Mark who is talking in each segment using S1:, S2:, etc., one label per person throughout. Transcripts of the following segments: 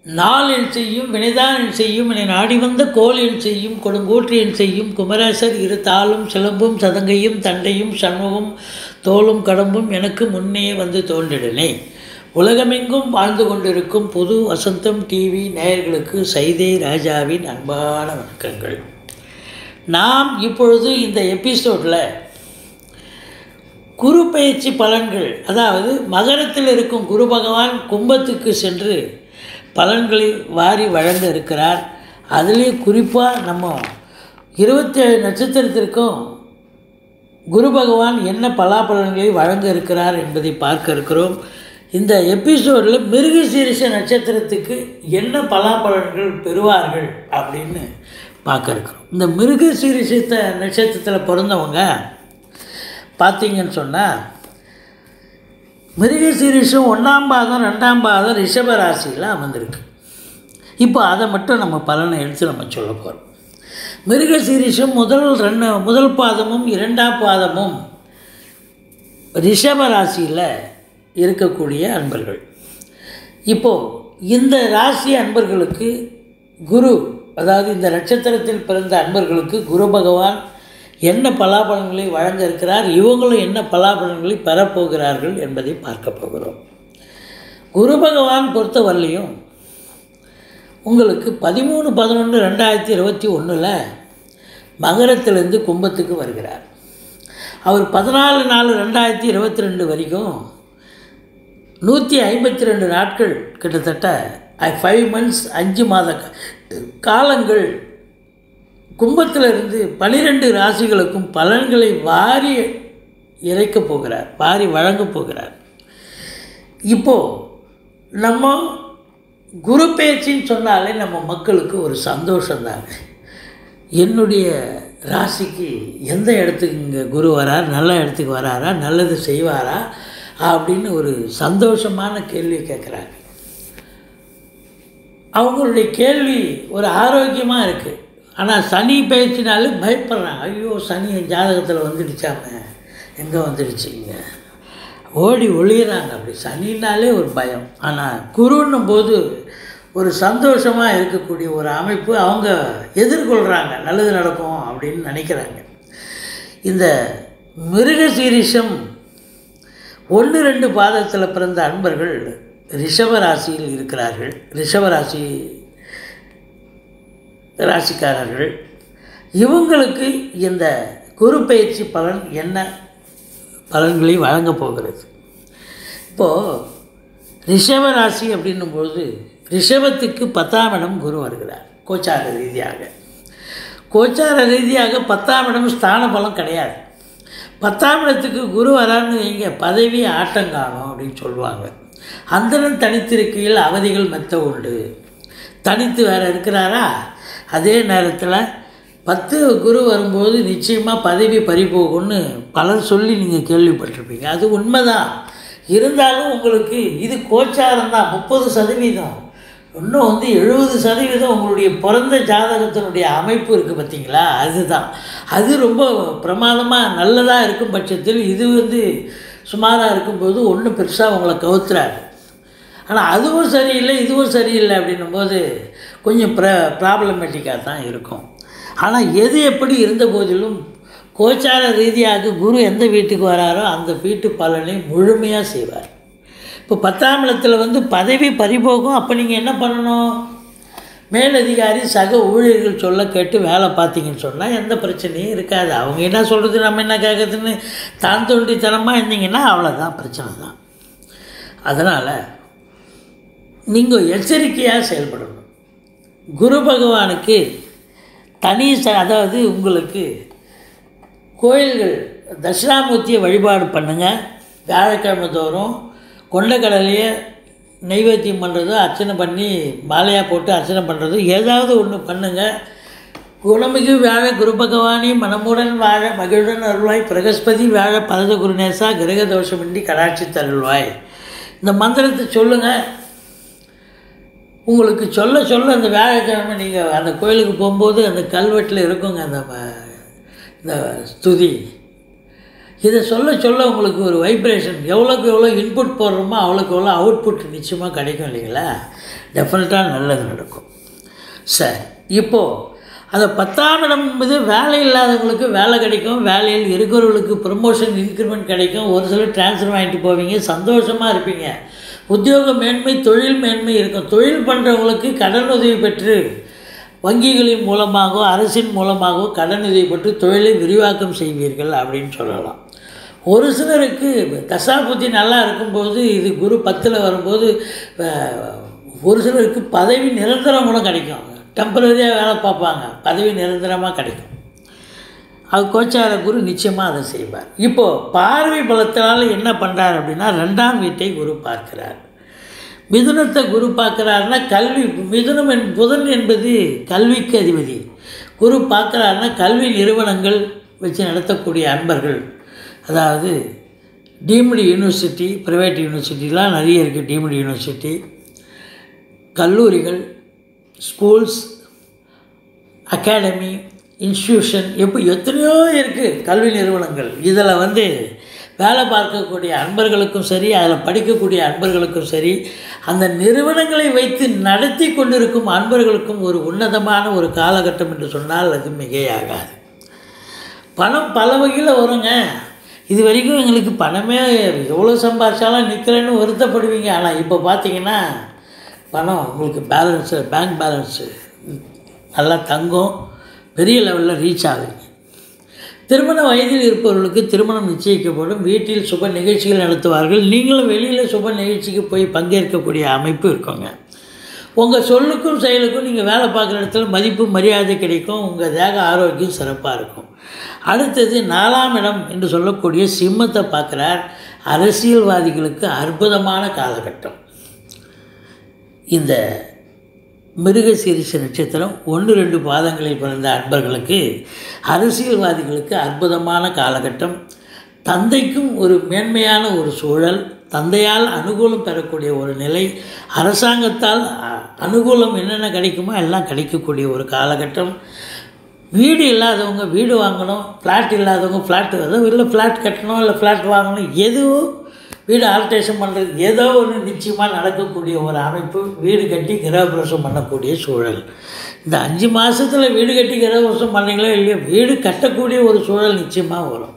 S1: நாளில் செய்யும் வினைதானில் செய்யும் என நாடி வந்த கோலில் செய்யும் கொடுங்கூற்றியன் செய்யும் குமரேசர் இரு தாளும் சிலம்பும் சதங்கையும் தண்டையும் சண்முகம் தோளும் கடம்பும் எனக்கு முன்னே வந்து தோன்றிடனே உலகமெங்கும் வாழ்ந்து கொண்டிருக்கும் புது வசந்தம் டிவி நேயர்களுக்கு சைதே ராஜாவின் அன்பான வணக்கங்கள் நாம் இப்பொழுது இந்த எபிசோடில் குரு பயிற்சி பலன்கள் அதாவது மகரத்தில் இருக்கும் குரு பகவான் கும்பத்துக்கு சென்று பலன்களை வாரி வழங்க இருக்கிறார் அதுலேயும் குறிப்பாக நம்ம இருபத்தேழு நட்சத்திரத்திற்கும் குரு பகவான் என்ன பலாபலன்களை வழங்க இருக்கிறார் என்பதை பார்க்க இருக்கிறோம் இந்த எபிசோடில் மிருகசீரிஷ நட்சத்திரத்துக்கு என்ன பலாபலன்கள் பெறுவார்கள் அப்படின்னு பார்க்க இருக்கிறோம் இந்த மிருகசீரிஷத்த நட்சத்திரத்தில் பிறந்தவங்க பார்த்தீங்கன்னு சொன்னால் மிருகசீரிஷம் ஒன்றாம் பாதம் ரெண்டாம் பாதம் ரிஷப ராசியில் அமர்ந்திருக்கு இப்போ அதை மட்டும் நம்ம பலனை எடுத்து நம்ம சொல்ல போகிறோம் மிருகசீரிஷம் முதல் ரெண்டு முதல் பாதமும் இரண்டாம் பாதமும் ரிஷப ராசியில் இருக்கக்கூடிய அன்பர்கள் இப்போது இந்த ராசி அன்பர்களுக்கு குரு அதாவது இந்த நட்சத்திரத்தில் பிறந்த அன்பர்களுக்கு குரு பகவான் என்ன பலாபலன்களை வழங்க இருக்கிறார் இவங்களும் என்ன பலாபலன்களை பெறப்போகிறார்கள் என்பதை பார்க்க போகிறோம் குரு பகவான் பொறுத்தவரையிலையும் உங்களுக்கு பதிமூணு பதினொன்று ரெண்டாயிரத்தி இருபத்தி ஒன்றில் மகரத்திலேருந்து கும்பத்துக்கு வருகிறார் அவர் பதினாலு நாலு ரெண்டாயிரத்தி இருபத்தி ரெண்டு வரைக்கும் நூற்றி ஐம்பத்தி ரெண்டு நாட்கள் கிட்டத்தட்ட ஃபைவ் மந்த்ஸ் அஞ்சு மாத காலங்கள் கும்பத்திலிருந்து பனிரெண்டு ராசிகளுக்கும் பலன்களை வாரி இறைக்கப் போகிறார் வாரி வழங்கப் போகிறார் இப்போது நம்ம குரு பேச்சின்னு சொன்னாலே நம்ம மக்களுக்கு ஒரு சந்தோஷம்தாங்க என்னுடைய ராசிக்கு எந்த இடத்துக்கு இங்கே குரு வரார் நல்ல இடத்துக்கு வராரா நல்லது செய்வாரா அப்படின்னு ஒரு சந்தோஷமான கேள்வி கேட்குறாங்க அவங்களுடைய கேள்வி ஒரு ஆரோக்கியமாக இருக்குது ஆனால் சனி பயிற்சினாலே பயப்படுறாங்க ஐயோ சனி என் ஜாதகத்தில் வந்துடுச்சாம எங்கே வந்துடுச்சுங்க ஓடி ஒளியிறாங்க அப்படி சனினாலே ஒரு பயம் ஆனால் குருன்னும் போது ஒரு சந்தோஷமாக இருக்கக்கூடிய ஒரு அமைப்பு அவங்க எதிர்கொள்கிறாங்க நல்லது நடக்கும் அப்படின்னு நினைக்கிறாங்க இந்த மிருகசீரிஷம் ஒன்று ரெண்டு பாதத்தில் பிறந்த அன்பர்கள் ரிஷப ராசியில் இருக்கிறார்கள் ரிஷப ராசி ராசிக்காரர்கள் இவங்களுக்கு இந்த குரு பயிற்சி பலன் என்ன பலன்களை வழங்கப் போகிறது இப்போது ரிஷப ராசி அப்படின்னும்போது ரிஷபத்துக்கு பத்தாம் இடம் குரு வருகிறார் கோச்சார ரீதியாக கோச்சார ரீதியாக பத்தாம் இடம் ஸ்தான பலம் கிடையாது பத்தாம் இடத்துக்கு குரு வரான்னு வைங்க பதவி ஆட்டங்காணும் அப்படின்னு சொல்லுவாங்க அந்தரன் தனித்திருக்கையில் அவதிகள் மெத்த உண்டு தனித்து வேறு இருக்கிறாரா அதே நேரத்தில் பத்து குரு வரும்போது நிச்சயமாக பதவி பறிபோகும்னு பலர் சொல்லி நீங்கள் கேள்விப்பட்டிருப்பீங்க அது உண்மைதான் இருந்தாலும் உங்களுக்கு இது கோச்சாரம் தான் முப்பது சதவீதம் இன்னும் வந்து எழுபது சதவீதம் உங்களுடைய பிறந்த ஜாதகத்தினுடைய அமைப்பு இருக்குது பார்த்தீங்களா அதுதான் அது ரொம்ப பிரமாதமாக நல்லதாக இருக்கும் பட்சத்தில் இது வந்து சுமாராக இருக்கும்போது ஒன்றும் பெருசாக உங்களை கவுத்துறாரு ஆனால் அதுவும் சரியில்லை இதுவும் சரியில்லை அப்படின்னும்போது கொஞ்சம் ப்ர ப்ராப்ளமேட்டிக்காக தான் இருக்கும் ஆனால் எது எப்படி இருந்த போதிலும் கோச்சார ரீதியாக குரு எந்த வீட்டுக்கு வராரோ அந்த வீட்டு பலனை முழுமையாக செய்வார் இப்போ பத்தாம் இடத்துல வந்து பதவி பறிபோகும் அப்போ நீங்கள் என்ன பண்ணணும் மேலதிகாரி சக ஊழியர்கள் சொல்ல கேட்டு வேலை பார்த்தீங்கன்னு சொன்னால் எந்த பிரச்சனையும் இருக்காது அவங்க என்ன சொல்கிறது நம்ம என்ன கேட்குறதுன்னு தான் தோண்டித்தனமாக இருந்தீங்கன்னா அவ்வளோதான் பிரச்சனை தான் அதனால் நீங்கள் எச்சரிக்கையாக செயல்படணும் குரு பகவானுக்கு தனி ச அதாவது உங்களுக்கு கோயில்கள் தட்சிணாமூர்த்தியை வழிபாடு பண்ணுங்கள் வியாழக்கிழமை தோறும் கொண்டக்கடலையை நெய்வேத்தியம் பண்ணுறதோ அர்ச்சனை பண்ணி மாலையாக போட்டு அர்ச்சனை பண்ணுறதோ ஏதாவது ஒன்று பண்ணுங்கள் குணமிகு வியாழ குரு பகவானி மனமுடன் வாழ மகிழுடன் அருள்வாய் பிரகஸ்பதி வியாழ பரத குருநேசா கிரக தோஷமின்றி கடாட்சி தருள்வாய் இந்த மந்திரத்தை சொல்லுங்கள் உங்களுக்கு சொல்ல சொல்ல அந்த வியாழக்கிழமை நீங்கள் அந்த கோயிலுக்கு போகும்போது அந்த கல்வெட்டில் இருக்குங்க அந்த ம- இந்த ஸ்துதி இதை சொல்ல சொல்ல உங்களுக்கு ஒரு வைப்ரேஷன் எவ்வளோக்கு எவ்வளோ இன்புட் போடுறோமோ அவ்வளோக்கு எவ்வளோ அவுட்புட் நிச்சயமாக கிடைக்கும் இல்லைங்களா டெஃபினட்டாக நல்லது நடக்கும் சரி இப்போது அந்த பத்தாம் இடம் என்பது வேலை இல்லாதவங்களுக்கு வேலை கிடைக்கும் வேலையில் இருக்கிறவங்களுக்கு ப்ரமோஷன் இன்க்ரிமெண்ட் கிடைக்கும் ஒரு சிலர் ட்ரான்ஸ்ஃபர் வாங்கிட்டு போவீங்க சந்தோஷமாக இருப்பீங்க உத்தியோக மேன்மை தொழில் மேன்மை இருக்கும் தொழில் பண்ணுறவங்களுக்கு கடன் உதவி பெற்று வங்கிகளின் மூலமாகவோ அரசின் மூலமாகவோ கடன் உதவி பெற்று தொழிலை விரிவாக்கம் செய்வீர்கள் அப்படின்னு சொல்லலாம் ஒரு சிலருக்கு தசா புத்தி நல்லா இருக்கும்போது இது குரு பத்தில் வரும்போது அஹ், ஒரு சிலருக்கு பதவி நிரந்தரம் கூட கிடைக்கும் டெம்பரரியாக வேலை பார்ப்பாங்க பதவி நிரந்தரமாக கிடைக்கும் அது கோச்சார குரு நிச்சயமாக அதை செய்வார் இப்போது பார்வை பலத்தினால என்ன பண்ணுறார் அப்படின்னா ரெண்டாம் வீட்டை குரு பார்க்கிறார் மிதுனத்தை குரு பார்க்குறாருன்னா கல்வி மிதுனம் என் புதன் என்பது கல்விக்கு அதிபதி குரு பார்க்குறாருன்னா கல்வி நிறுவனங்கள் வச்சு நடத்தக்கூடிய அன்பர்கள் அதாவது டீம்டு யூனிவர்சிட்டி ப்ரைவேட் யூனிவர்சிட்டிலாம் நிறைய இருக்குது டீம்டு யூனிவர்சிட்டி கல்லூரிகள் ஸ்கூல்ஸ் அகாடமி இன்ஸ்டியூஷன் எப்போ எத்தனையோ இருக்குது கல்வி நிறுவனங்கள் இதில் வந்து வேலை பார்க்கக்கூடிய அன்பர்களுக்கும் சரி அதில் படிக்கக்கூடிய அன்பர்களுக்கும் சரி அந்த நிறுவனங்களை வைத்து நடத்தி கொண்டிருக்கும் அன்பர்களுக்கும் ஒரு உன்னதமான ஒரு காலகட்டம் என்று சொன்னால் அது மிகையாகாது பணம் பல வகையில் வருங்க இது வரைக்கும் எங்களுக்கு பணமே எவ்வளோ சம்பாதிச்சாலும் நிற்கிறேன்னு வருத்தப்படுவீங்க ஆனால் இப்போ பார்த்தீங்கன்னா பணம் உங்களுக்கு பேலன்ஸு பேங்க் பேலன்ஸு நல்லா தங்கும் பெரிய லெவலில் ரீச் ஆகுங்க திருமண வயதில் இருப்பவர்களுக்கு திருமணம் நிச்சயிக்கப்படும் வீட்டில் சுப நிகழ்ச்சிகள் நடத்துவார்கள் நீங்களும் வெளியில் சுப நிகழ்ச்சிக்கு போய் பங்கேற்கக்கூடிய அமைப்பு இருக்குங்க உங்கள் சொல்லுக்கும் செயலுக்கும் நீங்கள் வேலை பார்க்குற இடத்துல மதிப்பு மரியாதை கிடைக்கும் உங்கள் தேக ஆரோக்கியம் சிறப்பாக இருக்கும் அடுத்தது நாலாம் இடம் என்று சொல்லக்கூடிய சிம்மத்தை பார்க்குறார் அரசியல்வாதிகளுக்கு அற்புதமான காலகட்டம் இந்த மிருகசீரிஷ நட்சத்திரம் ஒன்று ரெண்டு பாதங்களில் பிறந்த அன்பர்களுக்கு அரசியல்வாதிகளுக்கு அற்புதமான காலகட்டம் தந்தைக்கும் ஒரு மேன்மையான ஒரு சூழல் தந்தையால் அனுகூலம் பெறக்கூடிய ஒரு நிலை அரசாங்கத்தால் அ- அனுகூலம் என்னென்ன கிடைக்குமோ எல்லாம் கிடைக்கக்கூடிய ஒரு காலகட்டம் வீடு இல்லாதவங்க வீடு வாங்கணும் ஃப்ளாட் இல்லாதவங்க ஃப்ளாட் அதாவது இல்லை ஃப்ளாட் கட்டணும் இல்லை ஃப்ளாட் வாங்கணும் எதுவோ வீடு ஆல்ட்ரேஷன் பண்ணுறது ஏதோ ஒன்று நிச்சயமாக நடக்கக்கூடிய ஒரு அமைப்பு வீடு கட்டி கிரகப்பிரவேசம் பண்ணக்கூடிய சூழல் இந்த அஞ்சு மாதத்தில் வீடு கட்டி கிரகப்பிரவேசம் பண்ணீங்களோ இல்லையோ வீடு கட்டக்கூடிய ஒரு சூழல் நிச்சயமாக வரும்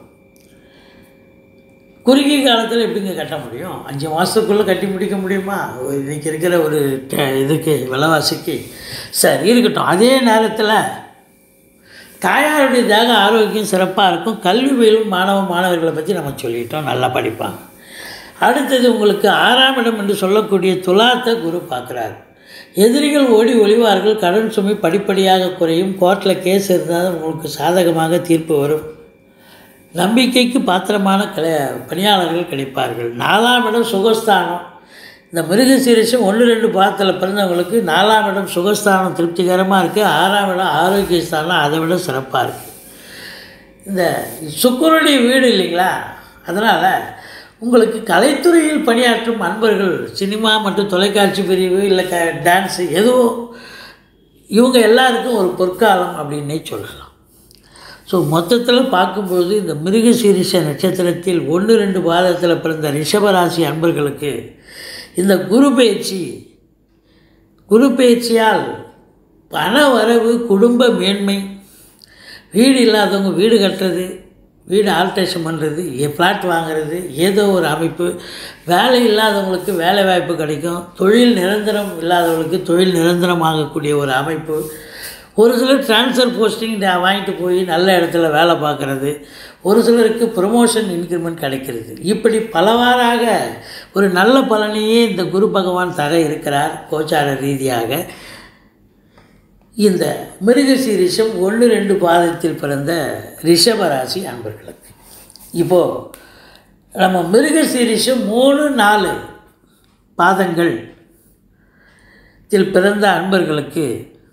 S1: குறுகிய காலத்தில் எப்படிங்க கட்ட முடியும் அஞ்சு மாதத்துக்குள்ளே கட்டி முடிக்க முடியுமா இன்றைக்கி இருக்கிற ஒரு ட- இதுக்கு விலைவாசிக்கு சரி இருக்கட்டும் அதே நேரத்தில் தாயாருடைய தேக ஆரோக்கியம் சிறப்பாக இருக்கும் கல்வி பயிலும் மாணவ மாணவர்களை பற்றி நம்ம சொல்லிட்டோம் நல்லா படிப்பாங்க அடுத்தது உங்களுக்கு ஆறாம் இடம் என்று சொல்லக்கூடிய துலாத்தை குரு பார்க்குறாரு எதிரிகள் ஓடி ஒளிவார்கள் கடன் சுமை படிப்படியாக குறையும் கோர்ட்டில் கேஸ் இருந்தால் உங்களுக்கு சாதகமாக தீர்ப்பு வரும் நம்பிக்கைக்கு பாத்திரமான கலை பணியாளர்கள் கிடைப்பார்கள் நாலாம் இடம் சுகஸ்தானம் இந்த மிருகசீரிஷம் ஒன்று ரெண்டு பாதத்தில் பிறந்தவங்களுக்கு நாலாம் இடம் சுகஸ்தானம் திருப்திகரமாக இருக்குது ஆறாம் இடம் ஆரோக்கிய ஸ்தானம் அதை விட சிறப்பாக இருக்குது இந்த சுக்கரனுடைய வீடு இல்லைங்களா அதனால் உங்களுக்கு கலைத்துறையில் பணியாற்றும் அன்பர்கள் சினிமா மற்றும் தொலைக்காட்சி பிரிவு இல்லை க டான்ஸு எதுவோ இவங்க எல்லாருக்கும் ஒரு பொற்காலம் அப்படின்னே சொல்லலாம் ஸோ மொத்தத்தில் பார்க்கும்போது இந்த மிருகசீரிஷ நட்சத்திரத்தில் ஒன்று ரெண்டு பாதத்தில் பிறந்த ரிஷபராசி அன்பர்களுக்கு இந்த குரு பயிற்சி குரு பயிற்சியால் பண வரவு குடும்ப மேன்மை வீடு இல்லாதவங்க வீடு கட்டுறது வீடு ஆல்ட்ரேஷன் பண்ணுறது ஃப்ளாட் வாங்குறது ஏதோ ஒரு அமைப்பு வேலை இல்லாதவங்களுக்கு வேலை வாய்ப்பு கிடைக்கும் தொழில் நிரந்தரம் இல்லாதவங்களுக்கு தொழில் நிரந்தரமாகக்கூடிய ஒரு அமைப்பு ஒரு சிலர் ட்ரான்ஸ்ஃபர் போஸ்டிங் வாங்கிட்டு போய் நல்ல இடத்துல வேலை பார்க்குறது ஒரு சிலருக்கு ப்ரொமோஷன் இன்க்ரிமெண்ட் கிடைக்கிறது இப்படி பலவாறாக ஒரு நல்ல பலனையே இந்த குரு பகவான் தர இருக்கிறார் கோச்சார ரீதியாக இந்த மிருகசீரிஷம் ஒன்று ரெண்டு பாதத்தில் பிறந்த ரிஷபராசி அன்பர்களுக்கு இப்போது நம்ம மிருகசீரிஷம் மூணு நாலு பாதங்கள் இதில் பிறந்த அன்பர்களுக்கு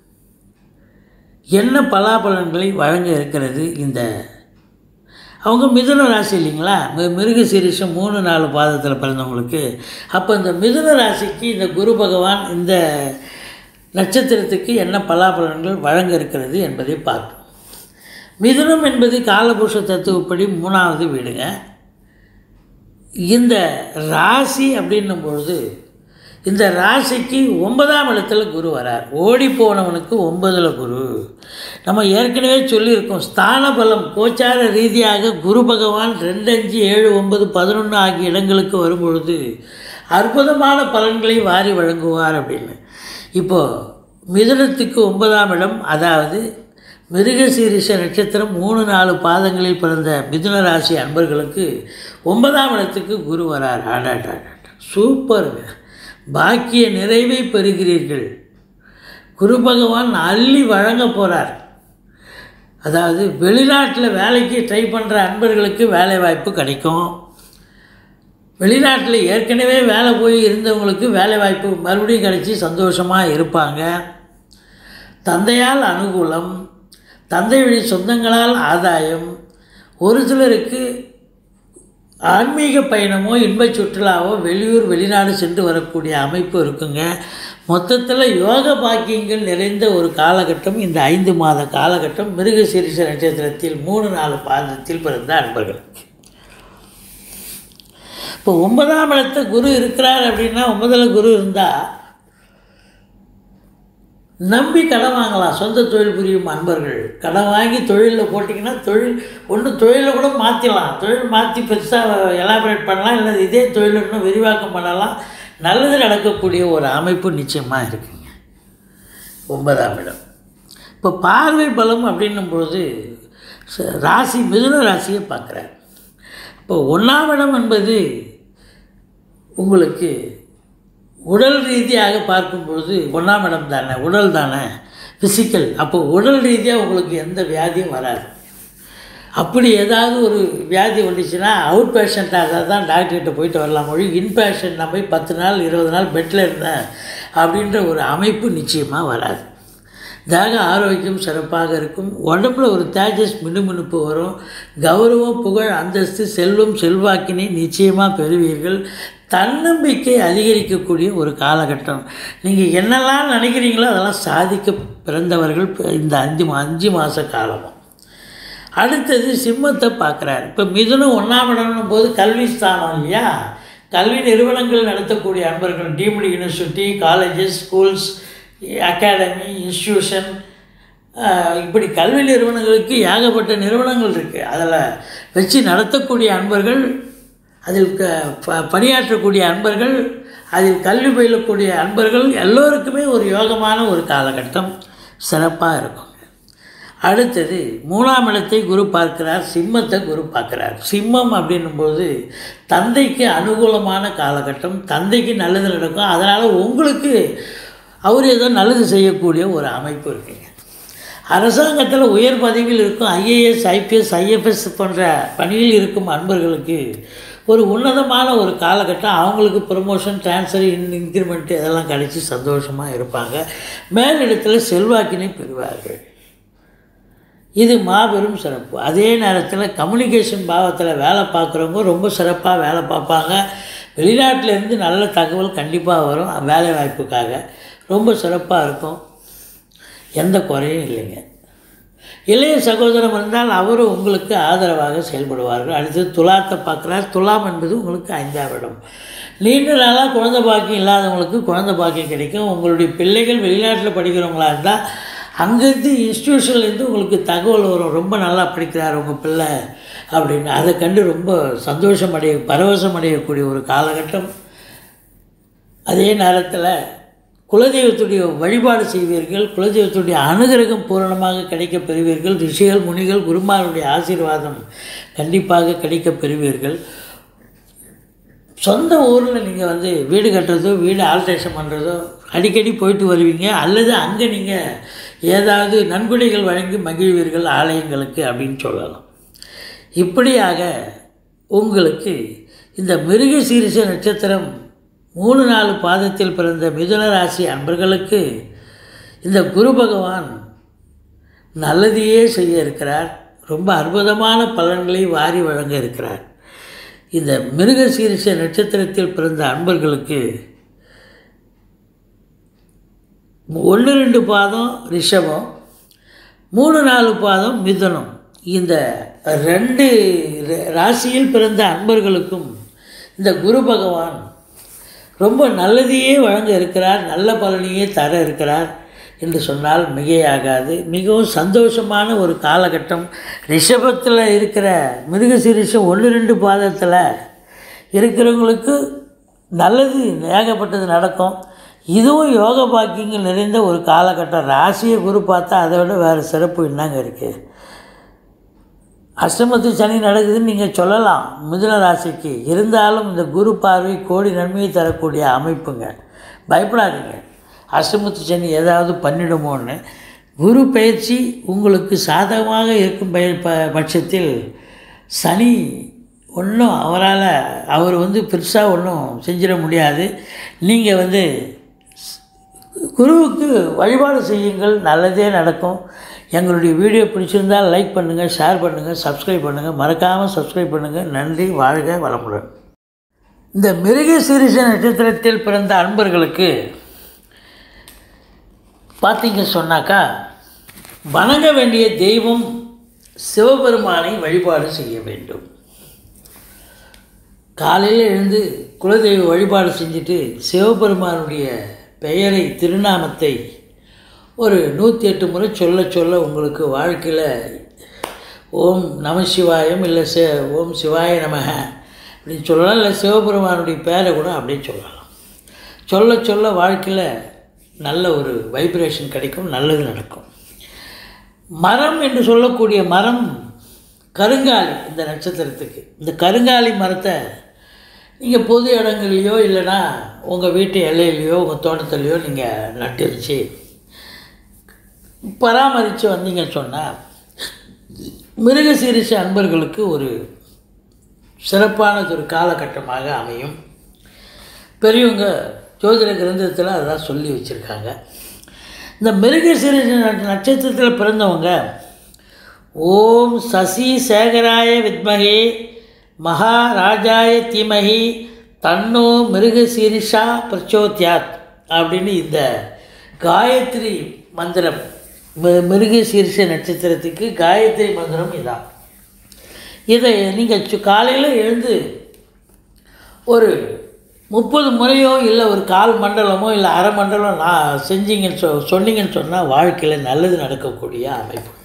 S1: என்ன பலாபலன்களை வழங்க இருக்கிறது இந்த அவங்க மிதுன ராசி இல்லைங்களா மி- மிருக சீரிஷம் மூணு நாலு பாதத்தில் பிறந்தவங்களுக்கு அப்போ இந்த மிதுன ராசிக்கு இந்த குரு பகவான் இந்த நட்சத்திரத்துக்கு என்ன பலாபலன்கள் வழங்க இருக்கிறது என்பதை பார்ப்போம் மிதுனம் என்பது காலபுருஷ தத்துவப்படி மூணாவது வீடுங்க இந்த ராசி அப்படின்னும் பொழுது இந்த ராசிக்கு ஒன்பதாம் இடத்துல குரு வரார் ஓடி போனவனுக்கு ஒன்பதில் குரு நம்ம ஏற்கனவே சொல்லியிருக்கோம் ஸ்தான பலம் கோச்சார ரீதியாக குரு பகவான் ரெண்டு அஞ்சு ஏழு ஒன்பது பதினொன்று ஆகிய இடங்களுக்கு வரும்பொழுது அற்புதமான பலன்களை வாரி வழங்குவார் அப்படின்னு இப்போது மிதுனத்துக்கு ஒன்பதாம் இடம் அதாவது மிருகசீரிஷ நட்சத்திரம் மூணு நாலு பாதங்களில் பிறந்த மிதுன ராசி அன்பர்களுக்கு ஒன்பதாம் இடத்துக்கு குரு வரார் ஆடாடா சூப்பருங்க பாக்கிய நிறைவை பெறுகிறீர்கள் குரு பகவான் அள்ளி வழங்க போகிறார் அதாவது வெளிநாட்டில் வேலைக்கு ட்ரை பண்ணுற அன்பர்களுக்கு வேலை வாய்ப்பு கிடைக்கும் வெளிநாட்டில் ஏற்கனவே வேலை போய் இருந்தவங்களுக்கு வேலை வாய்ப்பு மறுபடியும் கிடைச்சி சந்தோஷமாக இருப்பாங்க தந்தையால் அனுகூலம் தந்தை வழி சொந்தங்களால் ஆதாயம் ஒரு சிலருக்கு ஆன்மீக பயணமோ இன்பச் சுற்றுலாவோ வெளியூர் வெளிநாடு சென்று வரக்கூடிய அமைப்பு இருக்குங்க மொத்தத்தில் யோக பாக்கியங்கள் நிறைந்த ஒரு காலகட்டம் இந்த ஐந்து மாத காலகட்டம் மிருகசீரிஷ நட்சத்திரத்தில் மூணு நாலு பாதத்தில் பிறந்த அன்பர்களுக்கு இப்போ ஒன்பதாம் இடத்த குரு இருக்கிறார் அப்படின்னா ஒன்பதில் குரு இருந்தால் நம்பி கடன் வாங்கலாம் சொந்த தொழில் புரியும் அன்பர்கள் கடன் வாங்கி தொழிலில் போட்டிங்கன்னா தொழில் ஒன்று தொழிலை கூட மாற்றிடலாம் தொழில் மாற்றி பெருசாக எலாபரேட் பண்ணலாம் இல்லை இதே தொழில் இன்னும் விரிவாக்கம் பண்ணலாம் நல்லது நடக்கக்கூடிய ஒரு அமைப்பு நிச்சயமாக இருக்குங்க ஒன்பதாம் இடம் இப்போ பார்வை பலம் அப்படின்னும் பொழுது ச- ராசி மிதுன ராசியை பார்க்குறார் இப்போ ஒன்றாம் இடம் என்பது உங்களுக்கு உடல் ரீதியாக பார்க்கும்பொழுது ஒன்றாம் இடம் தானே உடல் தானே ஃபிசிக்கல் அப்போ உடல் ரீதியாக உங்களுக்கு எந்த வியாதியும் வராது அப்படி ஏதாவது ஒரு வியாதி வந்துச்சுன்னா அவுட் பேஷண்ட்டாக தான் டாக்டர்கிட்ட போயிட்டு வரலாம் மொழி இன் பேஷண்ட் நான் போய் பத்து நாள் இருபது நாள் பெட்டில் இருந்தேன் அப்படின்ற ஒரு அமைப்பு நிச்சயமாக வராது தேக ஆரோக்கியம் சிறப்பாக இருக்கும் உடம்புல ஒரு தேஜஸ் மினுமினுப்பு வரும் கௌரவம் புகழ் அந்தஸ்து செல்வம் செல்வாக்கினை நிச்சயமாக பெறுவீர்கள் தன்னம்பிக்கை அதிகரிக்கக்கூடிய ஒரு காலகட்டம் நீங்கள் என்னெல்லாம் நினைக்கிறீங்களோ அதெல்லாம் சாதிக்க பிறந்தவர்கள் இந்த அஞ்சு மா அஞ்சு மாத காலமும் அடுத்தது சிம்மத்தை பார்க்குறாரு இப்போ மிதுனம் ஒன்றாம் இடம்னும் போது கல்வி ஸ்தானம் இல்லையா கல்வி நிறுவனங்கள் நடத்தக்கூடிய அன்பர்கள் deemed university colleges schools academy institution இப்படி கல்வி நிறுவனங்களுக்கு ஏகப்பட்ட நிறுவனங்கள் இருக்குது அதில் வச்சு நடத்தக்கூடிய அன்பர்கள் அதில் க ப- பணியாற்றக்கூடிய அன்பர்கள் அதில் கல்வி பயிலக்கூடிய அன்பர்கள் எல்லோருக்குமே ஒரு யோகமான ஒரு காலகட்டம் சிறப்பாக இருக்கும் அடுத்தது மூணாம் இடத்தை குரு பார்க்கிறார் சிம்மத்தை குரு பார்க்கிறார் சிம்மம் அப்படின்னும்போது தந்தைக்கு அனுகூலமான காலகட்டம் தந்தைக்கு நல்லது நடக்கும் அதனால் உங்களுக்கு அவர் ஏதோ நல்லது செய்யக்கூடிய ஒரு அமைப்பு இருக்குங்க அரசாங்கத்தில் உயர் பதவியில் இருக்கும் ஐஏஎஸ் ஐபிஎஸ் ஐஎஃப்எஸ் போன்ற பணியில் இருக்கும் அன்பர்களுக்கு ஒரு உன்னதமான ஒரு காலகட்டம் அவங்களுக்கு ப்ரொமோஷன் ட்ரான்ஸ்ஃபர் இன் இன்க்ரிமெண்ட் இதெல்லாம் கிடைச்சி சந்தோஷமாக இருப்பாங்க மேலிடத்தில் செல்வாக்கினை பெறுவார்கள் இது மாபெரும் சிறப்பு அதே நேரத்தில் கம்யூனிகேஷன் பாவத்தில் வேலை பார்க்குறவங்க ரொம்ப சிறப்பாக வேலை பார்ப்பாங்க வெளிநாட்டிலேருந்து நல்ல தகவல் கண்டிப்பாக வரும் வேலை வாய்ப்புக்காக ரொம்ப சிறப்பாக இருக்கும் எந்த குறையும் இல்லைங்க இளைய சகோதரம் இருந்தால் அவரும் உங்களுக்கு ஆதரவாக செயல்படுவார்கள் அடுத்தது துலாத்தை பார்க்குறார் துலாம் என்பது உங்களுக்கு ஐந்தாம் இடம் நீண்ட நாளாக குழந்தை பாக்கியம் இல்லாதவங்களுக்கு குழந்தை பாக்கியம் கிடைக்கும் உங்களுடைய பிள்ளைகள் வெளிநாட்டில் படிக்கிறவங்களா இருந்தால் அங்கேருந்து இன்ஸ்டியூஷன்லேருந்து உங்களுக்கு தகவல் வரும் ரொம்ப நல்லா படிக்கிறார் உங்கள் பிள்ளை அப்படின்னு அதை கண்டு ரொம்ப சந்தோஷம் அடைய பரவசம் அடையக்கூடிய ஒரு காலகட்டம் அதே நேரத்தில் குலதெய்வத்துடைய வழிபாடு செய்வீர்கள் குலதெய்வத்துடைய அனுகிரகம் பூரணமாக கிடைக்கப் பெறுவீர்கள் ரிஷிகள் முனிகள் குருமாருடைய ஆசீர்வாதம் கண்டிப்பாக கிடைக்கப் பெறுவீர்கள் சொந்த ஊரில் நீங்கள் வந்து வீடு கட்டுறதோ வீடு ஆல்ட்ரேஷன் பண்ணுறதோ அடிக்கடி போயிட்டு வருவீங்க அல்லது அங்கே நீங்கள் ஏதாவது நன்கொடைகள் வழங்கி மகிழ்வீர்கள் ஆலயங்களுக்கு அப்படின்னு சொல்லலாம் இப்படியாக உங்களுக்கு இந்த மிருக சீரிச நட்சத்திரம் மூணு நாலு பாதத்தில் பிறந்த மிதுன ராசி அன்பர்களுக்கு இந்த குரு பகவான் நல்லதையே செய்ய இருக்கிறார் ரொம்ப அற்புதமான பலன்களை வாரி வழங்க இருக்கிறார் இந்த மிருக சீரிச நட்சத்திரத்தில் பிறந்த அன்பர்களுக்கு ஒன்று ரெண்டு பாதம் ரிஷபம் மூணு நாலு பாதம் மிதுனம் இந்த ரெண்டு ர- ராசியில் பிறந்த அன்பர்களுக்கும் இந்த குரு பகவான் ரொம்ப நல்லதையே வழங்க இருக்கிறார் நல்ல பலனையே தர இருக்கிறார் என்று சொன்னால் மிகையாகாது மிகவும் சந்தோஷமான ஒரு காலகட்டம் ரிஷபத்தில் இருக்கிற மிருகசீரிஷம் ஒன்று ரெண்டு பாதத்தில் இருக்கிறவங்களுக்கு நல்லது ஏகப்பட்டது நடக்கும் இதுவும் யோக பாக்கியங்கள் நிறைந்த ஒரு காலகட்டம் ராசியை குரு பார்த்தா அதை விட வேறு சிறப்பு என்னங்க இருக்குது அஷ்டமத்து சனி நடக்குதுன்னு நீங்கள் சொல்லலாம் மிதுன ராசிக்கு இருந்தாலும் இந்த குரு பார்வை கோடி நன்மையை தரக்கூடிய அமைப்புங்க பயப்படாதீங்க அஷ்டமத்து சனி ஏதாவது பண்ணிடுமோன்னு குரு பயிற்சி உங்களுக்கு சாதகமாக இருக்கும் பய ப பட்சத்தில் சனி ஒன்றும் அவரால் அவர் வந்து பெருசாக ஒன்றும் செஞ்சிட முடியாது நீங்கள் வந்து குருவுக்கு வழிபாடு செய்யுங்கள் நல்லதே நடக்கும் எங்களுடைய வீடியோ பிடிச்சிருந்தால் லைக் பண்ணுங்கள் ஷேர் பண்ணுங்கள் சப்ஸ்கிரைப் பண்ணுங்கள் மறக்காமல் சப்ஸ்கிரைப் பண்ணுங்கள் நன்றி வாழ்க வளமுடன் இந்த மிருக சிறுச நட்சத்திரத்தில் பிறந்த அன்பர்களுக்கு பார்த்தீங்க சொன்னாக்கா வணங்க வேண்டிய தெய்வம் சிவபெருமானை வழிபாடு செய்ய வேண்டும் காலையில் எழுந்து குலதெய்வ வழிபாடு செஞ்சுட்டு சிவபெருமானுடைய பெயரை திருநாமத்தை ஒரு நூற்றி எட்டு முறை சொல்ல சொல்ல உங்களுக்கு வாழ்க்கையில் ஓம் நம சிவாயம் இல்லை சே ஓம் சிவாய நமக அப்படின்னு சொல்லலாம் இல்லை சிவபெருமானுடைய பேரை கூட அப்படியே சொல்லலாம் சொல்ல சொல்ல வாழ்க்கையில் நல்ல ஒரு வைப்ரேஷன் கிடைக்கும் நல்லது நடக்கும் மரம் என்று சொல்லக்கூடிய மரம் கருங்காலி இந்த நட்சத்திரத்துக்கு இந்த கருங்காலி மரத்தை நீங்கள் பொது இடங்கள்லையோ இல்லைன்னா உங்கள் வீட்டு எல்லையிலையோ உங்கள் தோட்டத்துலையோ நீங்கள் நட்டு வச்சு பராமரித்து வந்தீங்கன்னு சொன்னால் மிருகசீரிச அன்பர்களுக்கு ஒரு சிறப்பானது ஒரு காலகட்டமாக அமையும் பெரியவங்க ஜோதிட கிரந்தத்தில் அதெல்லாம் சொல்லி வச்சுருக்காங்க இந்த மிருகசீரிச நட்ச- நட்சத்திரத்தில் பிறந்தவங்க ஓம் சசி சேகராய வித்மகே மகாராஜாய தீமகி தன்னோ மிருகசீரிஷா பிரச்சோத்யாத் அப்படின்னு இந்த காயத்ரி மந்திரம் மி- மிருகசீரிஷ நட்சத்திரத்துக்கு காயத்ரி மந்திரம் இதான் இதை நீங்கள் காலையில் எழுந்து ஒரு முப்பது முறையோ இல்லை ஒரு கால் மண்டலமோ இல்லை அரை மண்டலம் நான் செஞ்சீங்கன்னு சொ சொன்னீங்கன்னு சொன்னால் வாழ்க்கையில் நல்லது நடக்கக்கூடிய அமைப்பு